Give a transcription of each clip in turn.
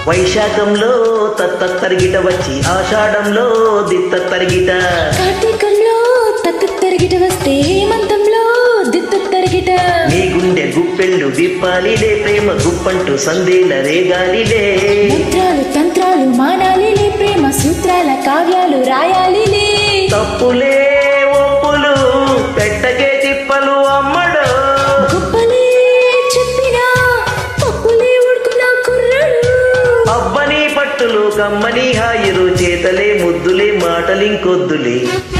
వైశాఖంలో తత్త తరిగిట వచ్చి ఆషాఢంలో దిత్త తరిగిట కార్తీకంలో తక్క తరిగిట వస్తే హేమంతంలో దిత్త తరిగిట నీ గుండె గుప్పెళ్ళు విప్పాలిలే ప్రేమ గుప్పంటూ సందేల రేగాలిలే మంత్రాలు తంత్రాలు మానాలిలే ప్రేమ సూత్రాల కావ్యాలు రాయాలిలే తప్పులే ఒప్పులు పెట్టకే తిప్పలు అమ్మడు గొప్పలే చెప్పినా తప్పులే ఉడుకున్న కుర్రడు అబ్బని పట్టులు కమ్మని హాయిరు చేతలే ముద్దులే మాటలింకొద్దులే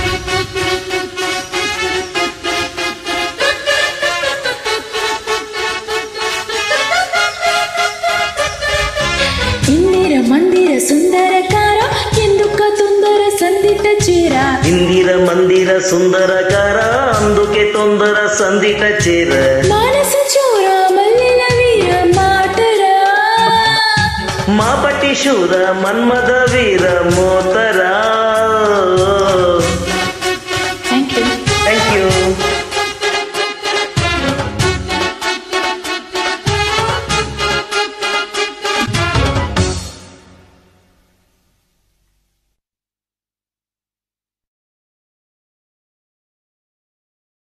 ఇందిర మందిర సుందరకార ఎందుక తొందర సందిట చీర ఇందిర మందిర సుందరకార అందుకే తొందర సందిట చేర మానస చోర మల్లెల వీర మాటరా మా పట్టి శూర మన్మద వీర మోతరా